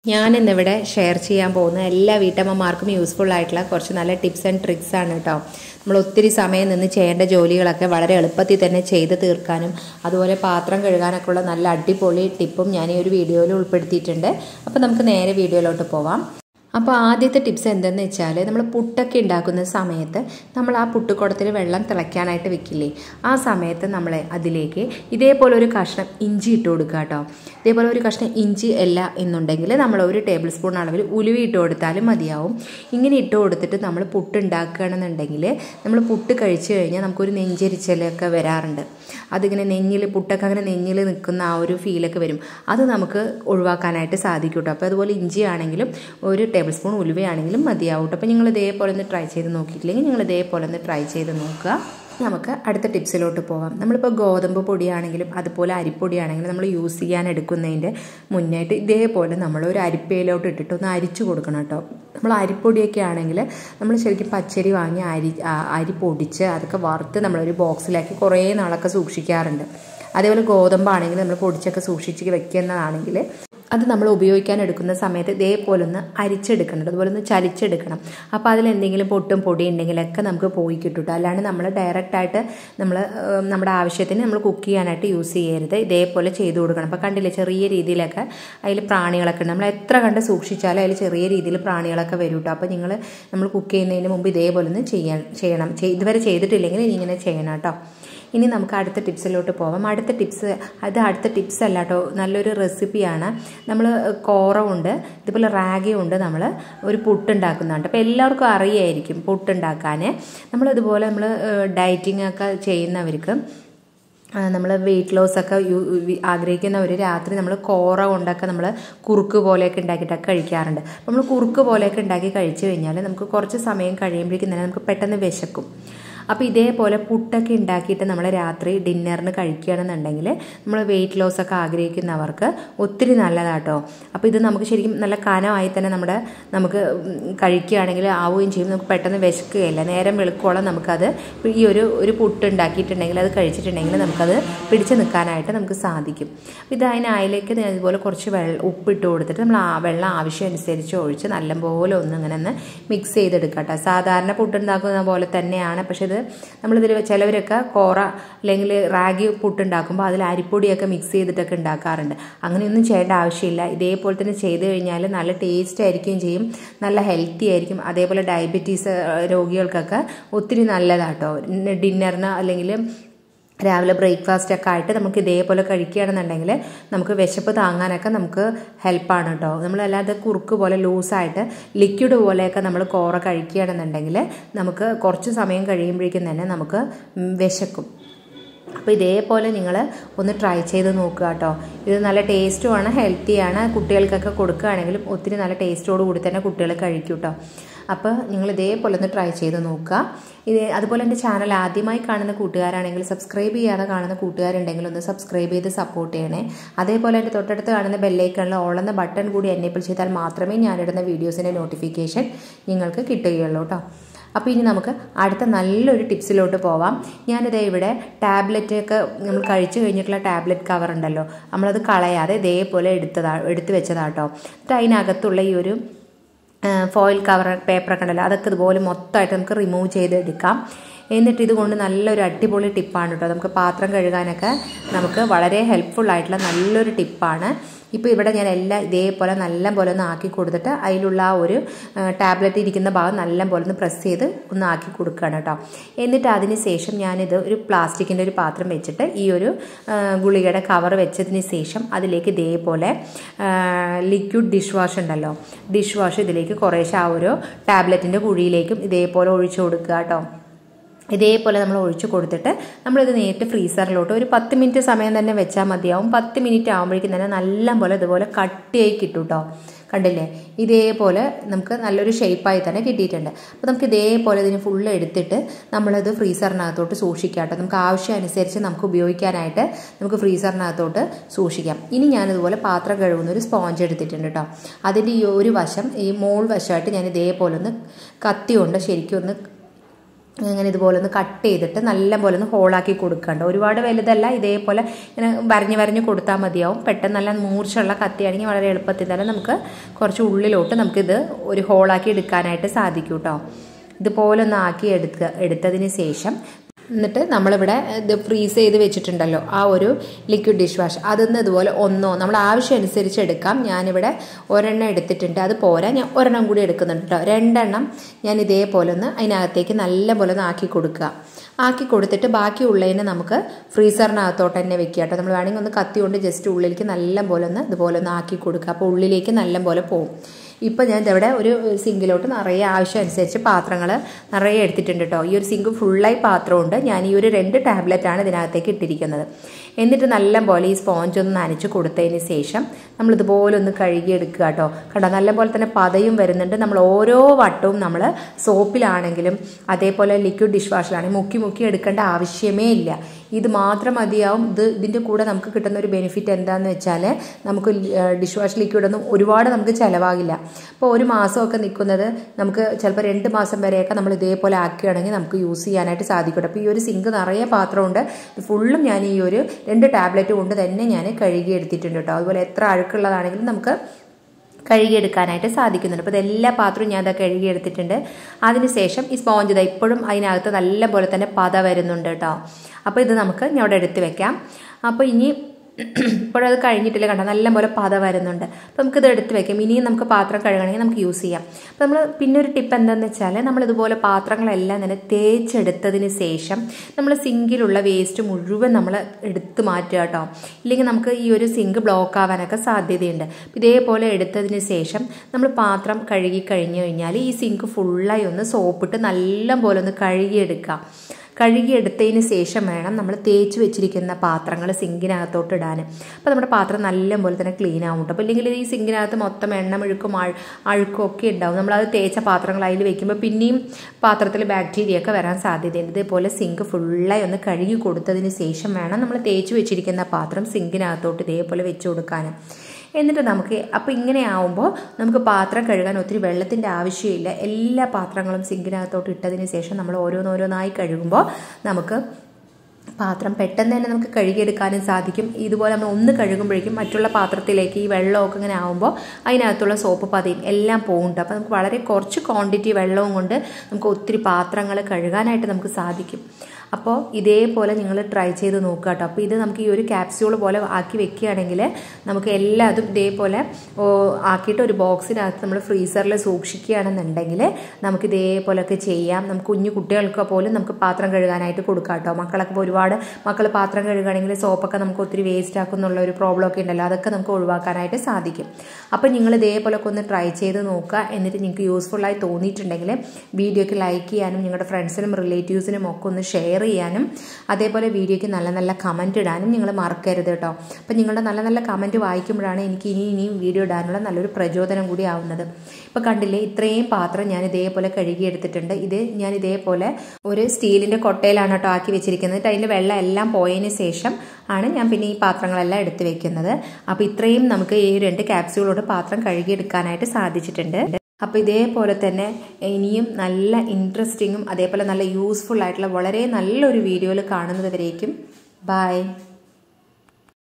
ഞാനിന്നിവിടെ ഷെയർ ചെയ്യാൻ പോകുന്ന എല്ലാ വീട്ടമ്മമാർക്കും യൂസ്ഫുൾ ആയിട്ടുള്ള കുറച്ച് നല്ല ടിപ്സ് ആൻഡ് ട്രിക്സ് ആണ് കേട്ടോ നമ്മൾ ഒത്തിരി സമയം നിന്ന് ചെയ്യേണ്ട ജോലികളൊക്കെ വളരെ എളുപ്പത്തിൽ തന്നെ ചെയ്ത് തീർക്കാനും അതുപോലെ പാത്രം കഴുകാനൊക്കെ ഉള്ള നല്ല അടിപൊളി ടിപ്പും ഞാൻ ഈ ഒരു വീഡിയോയിൽ ഉൾപ്പെടുത്തിയിട്ടുണ്ട് അപ്പോൾ നമുക്ക് നേരെ വീഡിയോയിലോട്ട് പോവാം അപ്പോൾ ആദ്യത്തെ ടിപ്സ് എന്തെന്ന് വെച്ചാൽ നമ്മൾ പുട്ടൊക്കെ ഉണ്ടാക്കുന്ന സമയത്ത് നമ്മൾ ആ പുട്ടുകുടത്തിൽ വെള്ളം തിളയ്ക്കാനായിട്ട് വെക്കില്ലേ ആ സമയത്ത് നമ്മൾ അതിലേക്ക് ഇതേപോലെ ഒരു കഷ്ണം ഇഞ്ചി ഇട്ട് കൊടുക്കുക കേട്ടോ ഇതേപോലെ ഒരു കഷ്ണം ഇഞ്ചി അല്ല എന്നുണ്ടെങ്കിൽ നമ്മൾ ഒരു ടേബിൾ സ്പൂൺ അളവിൽ ഉലുവി ഇട്ട് കൊടുത്താലും മതിയാവും ഇങ്ങനെ ഇട്ട് കൊടുത്തിട്ട് നമ്മൾ പുട്ട് ഉണ്ടാക്കുകയാണെന്നുണ്ടെങ്കിൽ നമ്മൾ പുട്ട് കഴിച്ചു കഴിഞ്ഞാൽ നമുക്കൊരു നെഞ്ചരിച്ചലൊക്കെ വരാറുണ്ട് അതിങ്ങനെ നെഞ്ഞിൽ പുട്ടൊക്കെ അങ്ങനെ നെഞ്ഞിൽ നിൽക്കുന്ന ആ ഒരു ഫീലൊക്കെ വരും അത് നമുക്ക് ഒഴിവാക്കാനായിട്ട് സാധിക്കും കേട്ടോ അപ്പോൾ അതുപോലെ ഇഞ്ചി ആണെങ്കിലും ഒരു ടേബിൾ സ്പൂൺ ഉലുവയാണെങ്കിലും മതിയാവും കേട്ടോ അപ്പോൾ നിങ്ങൾ ഇതേപോലെ ഒന്ന് ട്രൈ ചെയ്ത് നോക്കിയിട്ടില്ലെങ്കിൽ നിങ്ങൾ ഇതേപോലെ ഒന്ന് ട്രൈ ചെയ്ത് നോക്കുക നമുക്ക് അടുത്ത ടിപ്സിലോട്ട് പോകാം നമ്മളിപ്പോൾ ഗോതമ്പ് പൊടിയാണെങ്കിലും അതുപോലെ അരിപ്പൊടിയാണെങ്കിലും നമ്മൾ യൂസ് ചെയ്യാൻ എടുക്കുന്നതിൻ്റെ മുന്നായിട്ട് ഇതേപോലെ നമ്മൾ ഒരു അരിപ്പയിലോട്ട് ഇട്ടിട്ട് ഒന്ന് അരിച്ചു കൊടുക്കണം കേട്ടോ നമ്മൾ അരിപ്പൊടിയൊക്കെ ആണെങ്കിൽ നമ്മൾ ശരിക്കും പച്ചരി വാങ്ങി അരി അരി പൊടിച്ച് അതൊക്കെ വറുത്ത് നമ്മളൊരു ബോക്സിലാക്കി കുറേ നാളൊക്കെ സൂക്ഷിക്കാറുണ്ട് അതേപോലെ ഗോതമ്പാണെങ്കിൽ നമ്മൾ പൊടിച്ചൊക്കെ സൂക്ഷിച്ച് വെക്കുന്നതാണെങ്കിൽ അത് നമ്മൾ ഉപയോഗിക്കാൻ എടുക്കുന്ന സമയത്ത് ഇതേപോലെ ഒന്ന് അരിച്ചെടുക്കണം അതുപോലെ ഒന്ന് ചലിച്ചെടുക്കണം അപ്പോൾ അതിൽ എന്തെങ്കിലും പൊട്ടും പൊടി ഉണ്ടെങ്കിലൊക്കെ നമുക്ക് പോയി കിട്ടും അല്ലാണ്ട് നമ്മൾ ഡയറക്റ്റായിട്ട് നമ്മൾ നമ്മുടെ ആവശ്യത്തിന് നമ്മൾ കുക്ക് ചെയ്യാനായിട്ട് യൂസ് ചെയ്യരുത് ഇതേപോലെ ചെയ്തു കൊടുക്കണം അപ്പോൾ കണ്ടില്ലേ ചെറിയ രീതിയിലൊക്കെ അതിൽ പ്രാണികളൊക്കെ ഉണ്ട് നമ്മൾ എത്ര കണ്ട് സൂക്ഷിച്ചാലും അതിൽ ചെറിയ രീതിയിൽ പ്രാണികളൊക്കെ വരും കേട്ടോ അപ്പോൾ നിങ്ങൾ നമ്മൾ കുക്ക് ചെയ്യുന്നതിന് മുമ്പ് ഇതേപോലെ ഒന്ന് ചെയ്യാൻ ചെയ്യണം ഇതുവരെ ചെയ്തിട്ടില്ലെങ്കിൽ ഇനി ഇങ്ങനെ ചെയ്യണം കേട്ടോ ഇനി നമുക്ക് അടുത്ത ടിപ്സിലോട്ട് പോവാം അടുത്ത ടിപ്സ് അത് അടുത്ത ടിപ്സ് അല്ല കേട്ടോ നല്ലൊരു റെസിപ്പിയാണ് നമ്മൾ കോറമുണ്ട് ഇതുപോലെ റാഗിയും ഉണ്ട് നമ്മൾ ഒരു പുട്ടുണ്ടാക്കുന്നുണ്ട് അപ്പോൾ എല്ലാവർക്കും അറിയായിരിക്കും പുട്ടുണ്ടാക്കാൻ നമ്മളിതുപോലെ നമ്മൾ ഡയറ്റിംഗ് ഒക്കെ ചെയ്യുന്നവർക്ക് നമ്മൾ വെയിറ്റ് ലോസ് ഒക്കെ ആഗ്രഹിക്കുന്നവർ രാത്രി നമ്മൾ കോറ കൊണ്ടൊക്കെ നമ്മൾ കുറുക്ക് പോലെയൊക്കെ ഉണ്ടാക്കിയിട്ടൊക്കെ കഴിക്കാറുണ്ട് നമ്മൾ കുറുക്ക് പോലെയൊക്കെ ഉണ്ടാക്കി കഴിച്ചു കഴിഞ്ഞാൽ നമുക്ക് കുറച്ച് സമയം കഴിയുമ്പോഴേക്കും തന്നെ നമുക്ക് പെട്ടെന്ന് വിശക്കും അപ്പോൾ ഇതേപോലെ പുട്ടൊക്കെ ഉണ്ടാക്കിയിട്ട് നമ്മൾ രാത്രി ഡിന്നറിന് കഴിക്കുകയാണെന്നുണ്ടെങ്കിൽ നമ്മൾ വെയിറ്റ് ലോസ് ഒക്കെ ആഗ്രഹിക്കുന്നവർക്ക് ഒത്തിരി നല്ലതാട്ടോ അപ്പോൾ ഇത് നമുക്ക് ശരിക്കും നല്ല കനമായി തന്നെ നമ്മുടെ നമുക്ക് കഴിക്കുകയാണെങ്കിൽ ആവുകയും ചെയ്യും നമുക്ക് പെട്ടെന്ന് വിശക്കുകയില്ല നേരം വെളുക്കോളം നമുക്കത് ഈ ഒരു ഒരു പുട്ട് ഉണ്ടാക്കിയിട്ടുണ്ടെങ്കിൽ അത് കഴിച്ചിട്ടുണ്ടെങ്കിൽ നമുക്കത് പിടിച്ചു നിൽക്കാനായിട്ട് നമുക്ക് സാധിക്കും ഇത് അതിനതിലേക്ക് ഇതുപോലെ കുറച്ച് വെള്ളം ഉപ്പിട്ട് കൊടുത്തിട്ട് നമ്മൾ ആ വെള്ളം ആവശ്യം അനുസരിച്ച് ഒഴിച്ച് നല്ലപോലെ ഒന്ന് ഇങ്ങനെ ഒന്ന് മിക്സ് ചെയ്തെടുക്കട്ടെ സാധാരണ പുട്ടുണ്ടാക്കുന്ന പോലെ തന്നെയാണ് പക്ഷേ ഇത് നമ്മളിതിൽ ചിലവരൊക്കെ കോറ അല്ലെങ്കിൽ റാഗി പുട്ടുണ്ടാക്കുമ്പോൾ അതിൽ അരിപ്പൊടിയൊക്കെ മിക്സ് ചെയ്തിട്ടൊക്കെ ഉണ്ടാക്കാറുണ്ട് അങ്ങനെയൊന്നും ചെയ്യേണ്ട ആവശ്യമില്ല ഇതേപോലെ തന്നെ ചെയ്ത് കഴിഞ്ഞാൽ നല്ല ടേസ്റ്റ് ആയിരിക്കുകയും ചെയ്യും നല്ല ഹെൽത്തി ആയിരിക്കും അതേപോലെ ഡയബറ്റീസ് രോഗികൾക്കൊക്കെ ഒത്തിരി നല്ലതാട്ടോ ഡിന്നറിന് അല്ലെങ്കിൽ രാവിലെ ബ്രേക്ക്ഫാസ്റ്റ് ഒക്കെ ആയിട്ട് നമുക്ക് ഇതേപോലെ കഴിക്കുകയാണെന്നുണ്ടെങ്കിൽ നമുക്ക് വിശപ്പ് താങ്ങാനൊക്കെ നമുക്ക് ഹെൽപ്പാണ് കേട്ടോ നമ്മളല്ലാതെ കുറുക്ക് പോലെ ലൂസായിട്ട് ലിക്വിഡ് പോലെയൊക്കെ നമ്മൾ കോറ കഴിക്കുകയാണെന്നുണ്ടെങ്കിൽ നമുക്ക് കുറച്ച് സമയം കഴിയുമ്പോഴേക്കും തന്നെ നമുക്ക് വിശക്കും അപ്പോൾ ഇതേപോലെ നിങ്ങൾ ഒന്ന് ട്രൈ ചെയ്ത് നോക്കുക കേട്ടോ ഇത് നല്ല ടേസ്റ്റുമാണ് ഹെൽത്തിയാണ് കുട്ടികൾക്കൊക്കെ കൊടുക്കുകയാണെങ്കിലും ഒത്തിരി നല്ല ടേസ്റ്റോട് കൂടി തന്നെ കുട്ടികൾ കഴിക്കും കേട്ടോ അപ്പോൾ നിങ്ങൾ ഇതേപോലെ ഒന്ന് ട്രൈ ചെയ്ത് നോക്കുക ഇത് അതുപോലെ എൻ്റെ ചാനൽ ആദ്യമായി കാണുന്ന കൂട്ടുകാരാണെങ്കിൽ സബ്സ്ക്രൈബ് ചെയ്യാതെ കാണുന്ന കൂട്ടുകാരുണ്ടെങ്കിൽ ഒന്ന് സബ്സ്ക്രൈബ് ചെയ്ത് സപ്പോർട്ട് ചെയ്യണേ അതേപോലെ എൻ്റെ തൊട്ടടുത്ത് കാണുന്ന ബെല്ലൈക്കണിൽ ഓളെന്ന ബട്ടൺ കൂടി എനേബിൾ ചെയ്താൽ മാത്രമേ ഞാനിടുന്ന വീഡിയോസിൻ്റെ നോട്ടിഫിക്കേഷൻ നിങ്ങൾക്ക് കിട്ടുകയുള്ളൂ കേട്ടോ അപ്പോൾ ഇനി നമുക്ക് അടുത്ത നല്ലൊരു ടിപ്സിലോട്ട് പോവാം ഞാനിത് ഇവിടെ ടാബ്ലറ്റ് ഒക്കെ നമ്മൾ കഴിച്ചു കഴിഞ്ഞിട്ടുള്ള ടാബ്ലറ്റ് കവർ ഉണ്ടല്ലോ നമ്മളത് കളയാതെ ഇതേപോലെ എടുത്തതാ എടുത്ത് വെച്ചതാട്ടോ എന്നിട്ട് അതിനകത്തുള്ള ഈ ഒരു ഫോയിൽ കവർ പേപ്പറൊക്കെ ഉണ്ടല്ലോ അതൊക്കെ ഇതുപോലെ മൊത്തമായിട്ട് നമുക്ക് റിമൂവ് ചെയ്തെടുക്കാം എന്നിട്ട് ഇതുകൊണ്ട് നല്ലൊരു അടിപൊളി ടിപ്പാണ് കേട്ടോ നമുക്ക് പാത്രം കഴുകാനൊക്കെ നമുക്ക് വളരെ ഹെൽപ്ഫുൾ ആയിട്ടുള്ള നല്ലൊരു ടിപ്പാണ് ഇപ്പോൾ ഇവിടെ ഞാൻ എല്ലാം ഇതേപോലെ നല്ല പോലെ ഒന്ന് ആക്കി കൊടുത്തിട്ട് അതിലുള്ള ആ ഒരു ടാബ്ലറ്റ് ഇരിക്കുന്ന ഭാഗം നല്ല പോലെ ഒന്ന് പ്രസ് ചെയ്ത് ഒന്ന് ആക്കി കൊടുക്കുകയാണ് കേട്ടോ എന്നിട്ട് അതിന് ശേഷം ഞാനിത് ഒരു പ്ലാസ്റ്റിക്കിൻ്റെ ഒരു പാത്രം വെച്ചിട്ട് ഈ ഒരു ഗുളികയുടെ കവർ വെച്ചതിന് ശേഷം അതിലേക്ക് ഇതേപോലെ ലിക്വിഡ് ഡിഷ് വാഷ് ഉണ്ടല്ലോ ഡിഷ് വാഷ് ഇതിലേക്ക് കുറേശ്ശെ ആ ഒരു ടാബ്ലറ്റിൻ്റെ കുഴിയിലേക്കും ഇതേപോലെ ഒഴിച്ചു കൊടുക്കുക കേട്ടോ ഇതേപോലെ നമ്മൾ ഒഴിച്ചു കൊടുത്തിട്ട് നമ്മളിത് നേരിട്ട് ഫ്രീസറിലോട്ട് ഒരു പത്ത് മിനിറ്റ് സമയം തന്നെ വെച്ചാൽ മതിയാവും പത്ത് മിനിറ്റ് ആകുമ്പോഴേക്കും തന്നെ നല്ല പോലെ ഇതുപോലെ കട്ടിയായി കിട്ടും കേട്ടോ കണ്ടില്ലേ ഇതേപോലെ നമുക്ക് നല്ലൊരു ഷേപ്പായി തന്നെ കിട്ടിയിട്ടുണ്ട് അപ്പോൾ നമുക്ക് ഇതേപോലെ ഇതിന് ഫുള്ള് എടുത്തിട്ട് നമ്മളത് ഫ്രീസറിനകത്തോട്ട് സൂക്ഷിക്കാം കേട്ടോ നമുക്ക് ആവശ്യമനുസരിച്ച് നമുക്ക് ഉപയോഗിക്കാനായിട്ട് നമുക്ക് ഫ്രീസറിനകത്തോട്ട് സൂക്ഷിക്കാം ഇനി ഞാനിതുപോലെ പാത്രം കഴുകുന്ന ഒരു സ്പോഞ്ച് എടുത്തിട്ടുണ്ട് കേട്ടോ അതിൻ്റെ ഈ ഒരു വശം ഈ മോൾ വശമായിട്ട് ഞാൻ ഇതേപോലെ ഒന്ന് കത്തി കൊണ്ട് ശരിക്കും ഒന്ന് ഇങ്ങനെ ഇതുപോലെ ഒന്ന് കട്ട് ചെയ്തിട്ട് നല്ല പോലെ ഒന്ന് ഹോളാക്കി കൊടുക്കണ്ട ഒരുപാട് വലുതല്ല ഇതേപോലെ ഇങ്ങനെ വരഞ്ഞ് വരഞ്ഞ് കൊടുത്താൽ മതിയാവും പെട്ടെന്ന് നല്ല മൂർച്ചയുള്ള കത്തിയാണെങ്കിൽ വളരെ എളുപ്പത്തിൽ തന്നെ നമുക്ക് കുറച്ച് ഉള്ളിലോട്ട് നമുക്കിത് ഒരു ഹോളാക്കി എടുക്കാനായിട്ട് സാധിക്കും കേട്ടോ ഇതുപോലെ ഒന്ന് ആക്കി എടുക്കുക എടുത്തതിന് ശേഷം എന്നിട്ട് നമ്മളിവിടെ ഇത് ഫ്രീസ് ചെയ്ത് വെച്ചിട്ടുണ്ടല്ലോ ആ ഒരു ലിക്വിഡ് ഡിഷ് വാഷ് അതിന്ന് ഇതുപോലെ ഒന്നോ നമ്മൾ ആവശ്യം അനുസരിച്ച് എടുക്കാം ഞാനിവിടെ ഒരെണ്ണം എടുത്തിട്ടുണ്ട് അത് പോരാ ഞാൻ ഒരെണ്ണം കൂടി എടുക്കുന്നുണ്ട് കേട്ടോ രണ്ടെണ്ണം ഞാൻ ഇതേപോലെ ഒന്ന് അതിനകത്തേക്ക് നല്ല പോലെ ഒന്ന് ആക്കി കൊടുക്കുക ആക്കി കൊടുത്തിട്ട് ബാക്കി ഉള്ളതിനെ നമുക്ക് ഫ്രീസറിനകത്തോട്ട് തന്നെ വെക്കുക കേട്ടോ നമ്മൾ വേണമെങ്കിൽ ഒന്ന് കത്തി കൊണ്ട് ജസ്റ്റ് ഉള്ളിലേക്ക് നല്ല പോലെ ഒന്ന് ഇതുപോലെ ഒന്ന് ആക്കി കൊടുക്കുക അപ്പോൾ ഉള്ളിലേക്ക് നല്ല പോലെ പോകും ഇപ്പം ഞാൻ ഇതവിടെ ഒരു സിങ്കിലോട്ട് നിറയെ ആവശ്യം അനുസരിച്ച് പാത്രങ്ങൾ നിറയെ എടുത്തിട്ടുണ്ട് കേട്ടോ ഈ ഒരു സിങ്ക് ഫുള്ളായി പാത്രമുണ്ട് ഞാൻ ഈ ഒരു രണ്ട് ടാബ്ലറ്റാണ് ഇതിനകത്തേക്ക് ഇട്ടിരിക്കുന്നത് എന്നിട്ട് നല്ല പോലെ ഈ സ്പോഞ്ച് ഒന്ന് നനച്ച് കൊടുത്തതിന് ശേഷം നമ്മൾ ഇതുപോലെ ഒന്ന് കഴുകിയെടുക്കുക കേട്ടോ കണ്ടോ നല്ല പോലെ തന്നെ പതയും വരുന്നുണ്ട് നമ്മൾ ഓരോ വട്ടവും നമ്മൾ സോപ്പിലാണെങ്കിലും അതേപോലെ ലിക്വിഡ് ഡിഷ് വാഷിലാണെങ്കിലും മുക്കി മുക്കി എടുക്കേണ്ട ആവശ്യമേ ഇല്ല ഇത് മാത്രം മതിയാവും ഇത് ഇതിൻ്റെ കൂടെ നമുക്ക് കിട്ടുന്ന ഒരു ബെനിഫിറ്റ് എന്താണെന്ന് വെച്ചാൽ നമുക്ക് ഡിഷ് വാഷ് ലിക്വിഡ് ഒന്നും ഒരുപാട് നമുക്ക് ചിലവാകില്ല അപ്പോൾ ഒരു മാസമൊക്കെ നിൽക്കുന്നത് നമുക്ക് ചിലപ്പോൾ രണ്ട് മാസം വരെയൊക്കെ നമ്മൾ ഇതേപോലെ ആക്കുകയാണെങ്കിൽ നമുക്ക് യൂസ് ചെയ്യാനായിട്ട് സാധിക്കും അപ്പോൾ ഈ ഒരു സിങ്ക് നിറയെ പാത്രമുണ്ട് ഫുള്ളും ഞാൻ ഈ ഒരു രണ്ട് ടാബ്ലറ്റ് കൊണ്ട് തന്നെ ഞാൻ കഴുകി എടുത്തിട്ടുണ്ട് കേട്ടോ അതുപോലെ എത്ര അഴുക്കുള്ളതാണെങ്കിലും നമുക്ക് കഴുകിയെടുക്കാനായിട്ട് സാധിക്കുന്നുണ്ട് അപ്പോൾ ഇതെല്ലാ പാത്രവും ഞാൻ അതൊക്കെ കഴുകിയെടുത്തിട്ടുണ്ട് അതിനുശേഷം ഈ സ്പോഞ്ച് ഇതാ ഇപ്പോഴും അതിനകത്ത് നല്ല പോലെ തന്നെ പത വരുന്നുണ്ട് കേട്ടോ അപ്പോൾ ഇത് നമുക്ക് ഞാൻ അവിടെ എടുത്ത് വെക്കാം അപ്പോൾ ഇനി ഇപ്പോഴത് കഴിഞ്ഞിട്ടില്ല കണ്ടോ നല്ല പോലെ പത വരുന്നുണ്ട് അപ്പോൾ നമുക്കിത് എടുത്ത് വെക്കാം ഇനിയും നമുക്ക് പാത്രം കഴുകണമെങ്കിൽ നമുക്ക് യൂസ് ചെയ്യാം അപ്പോൾ നമ്മൾ പിന്നെ ഒരു ടിപ്പ് എന്താണെന്ന് വെച്ചാൽ നമ്മൾ ഇതുപോലെ പാത്രങ്ങളെല്ലാം തന്നെ തേച്ചെടുത്തതിന് ശേഷം നമ്മൾ സിങ്കിലുള്ള വേസ്റ്റ് മുഴുവൻ നമ്മൾ എടുത്ത് മാറ്റുക കേട്ടോ ഇല്ലെങ്കിൽ നമുക്ക് ഈ ഒരു സിങ്ക് ബ്ലോക്ക് ആവാനൊക്കെ സാധ്യതയുണ്ട് ഇതേപോലെ എടുത്തതിന് ശേഷം നമ്മൾ പാത്രം കഴുകി കഴിഞ്ഞു കഴിഞ്ഞാൽ ഈ സിങ്ക് ഫുള്ളായി ഒന്ന് സോപ്പിട്ട് നല്ല പോലെ ഒന്ന് കഴുകിയെടുക്കുക കഴുകിയെടുത്തതിന് ശേഷം വേണം നമ്മൾ തേച്ച് വെച്ചിരിക്കുന്ന പാത്രങ്ങൾ സിങ്കിനകത്തോട്ട് ഇടാൻ അപ്പോൾ നമ്മുടെ പാത്രം നല്ല പോലെ തന്നെ ക്ലീൻ ആവും കേട്ടോ അപ്പോൾ ഇല്ലെങ്കിൽ ഈ സിങ്കിനകത്ത് മൊത്തം എണ്ണമെഴുക്കും അഴ അഴുക്കും ഒക്കെ ഉണ്ടാവും നമ്മളത് തേച്ച പാത്രങ്ങൾ അതിൽ വെക്കുമ്പോൾ പിന്നെയും പാത്രത്തിൽ ബാക്ടീരിയ ഒക്കെ വരാൻ സാധ്യതയുണ്ട് ഇതേപോലെ സിങ്ക് ഫുള്ളായി ഒന്ന് കഴുകി കൊടുത്തതിന് ശേഷം വേണം നമ്മൾ തേച്ച് വെച്ചിരിക്കുന്ന പാത്രം സിങ്കിനകത്തോട്ട് ഇതേപോലെ വെച്ച് കൊടുക്കാൻ എന്നിട്ട് നമുക്ക് അപ്പോൾ ഇങ്ങനെ ആവുമ്പോൾ നമുക്ക് പാത്രം കഴുകാൻ ഒത്തിരി വെള്ളത്തിൻ്റെ ആവശ്യമില്ല എല്ലാ പാത്രങ്ങളും സിങ്കിനകത്തോട്ട് ഇട്ടതിന് ശേഷം നമ്മൾ ഓരോന്നോരോന്നായി കഴുകുമ്പോൾ നമുക്ക് പാത്രം പെട്ടെന്ന് തന്നെ നമുക്ക് കഴുകിയെടുക്കാനും സാധിക്കും ഇതുപോലെ നമ്മൾ ഒന്ന് കഴുകുമ്പോഴേക്കും മറ്റുള്ള പാത്രത്തിലേക്ക് ഈ വെള്ളമൊക്കെ ഇങ്ങനെ ആകുമ്പോൾ അതിനകത്തുള്ള സോപ്പ് പതയും എല്ലാം പോകുന്നുണ്ട് അപ്പോൾ നമുക്ക് വളരെ കുറച്ച് ക്വാണ്ടിറ്റി വെള്ളവും കൊണ്ട് നമുക്ക് ഒത്തിരി പാത്രങ്ങൾ കഴുകാനായിട്ട് നമുക്ക് സാധിക്കും അപ്പോൾ ഇതേപോലെ നിങ്ങൾ ട്രൈ ചെയ്ത് നോക്കുക കേട്ടോ അപ്പോൾ ഇത് നമുക്ക് ഈ ഒരു ക്യാപ്സ്യൂൾ പോലെ ആക്കി വെക്കുകയാണെങ്കിൽ നമുക്ക് എല്ലാതും ഇതേപോലെ ആക്കിയിട്ട് ഒരു ബോക്സിനകത്ത് നമ്മൾ ഫ്രീസറിൽ സൂക്ഷിക്കുകയാണെന്നുണ്ടെങ്കിൽ നമുക്ക് ഇതേപോലെയൊക്കെ ചെയ്യാം നമുക്ക് കുഞ്ഞു കുട്ടികൾക്ക് പോലും നമുക്ക് പാത്രം കഴുകാനായിട്ട് കൊടുക്കാം കേട്ടോ മക്കളൊക്കെ ഒരുപാട് മക്കൾ പാത്രം കഴുകുകയാണെങ്കിൽ സോപ്പൊക്കെ നമുക്ക് ഒത്തിരി വേസ്റ്റ് ആക്കുന്നുള്ള ഒരു പ്രോബ്ലം ഒക്കെ ഉണ്ടല്ലോ അതൊക്കെ നമുക്ക് ഒഴിവാക്കാനായിട്ട് സാധിക്കും അപ്പോൾ നിങ്ങൾ ഇതേപോലെയൊക്കെ ഒന്ന് ട്രൈ ചെയ്ത് നോക്കുക എന്നിട്ട് നിങ്ങൾക്ക് യൂസ്ഫുള്ളായി തോന്നിയിട്ടുണ്ടെങ്കിൽ വീഡിയോക്ക് ലൈക്ക് ചെയ്യാനും നിങ്ങളുടെ ഫ്രണ്ട്സിനും റിലേറ്റീവ്സിനും ഒക്കെ ഒന്ന് ഷെയർ ചെയ്യാനും അതേപോലെ വീഡിയോയ്ക്ക് നല്ല നല്ല കമൻറ്റ് ഇടാനും നിങ്ങൾ മറക്കരുത് കേട്ടോ അപ്പം നിങ്ങളുടെ നല്ല നല്ല കമൻറ്റ് വായിക്കുമ്പോഴാണ് എനിക്ക് ഇനി ഇനിയും വീഡിയോ ഇടാനുള്ള നല്ലൊരു പ്രചോദനം കൂടി ആവുന്നത് ഇപ്പോൾ കണ്ടില്ലേ ഇത്രയും പാത്രം ഞാൻ ഇതേപോലെ കഴുകിയെടുത്തിട്ടുണ്ട് ഇത് ഞാൻ ഇതേപോലെ ഒരു സ്റ്റീലിൻ്റെ കൊട്ടയിലാണ് കേട്ടോ ആക്കി വെച്ചിരിക്കുന്നത് അതിൻ്റെ വെള്ളം എല്ലാം പോയതിന് ശേഷം ആണ് ഞാൻ പിന്നെ ഈ പാത്രങ്ങളെല്ലാം എടുത്ത് വെക്കുന്നത് അപ്പോൾ ഇത്രയും നമുക്ക് ഈ രണ്ട് ക്യാപ്സ്യൂളോട് പാത്രം കഴുകിയെടുക്കാനായിട്ട് സാധിച്ചിട്ടുണ്ട് അപ്പോൾ ഇതേപോലെ തന്നെ ഇനിയും നല്ല ഇൻട്രസ്റ്റിങ്ങും അതേപോലെ നല്ല യൂസ്ഫുൾ ആയിട്ടുള്ള വളരെ നല്ലൊരു വീഡിയോയിൽ കാണുന്നത് വരേക്കും ബൈ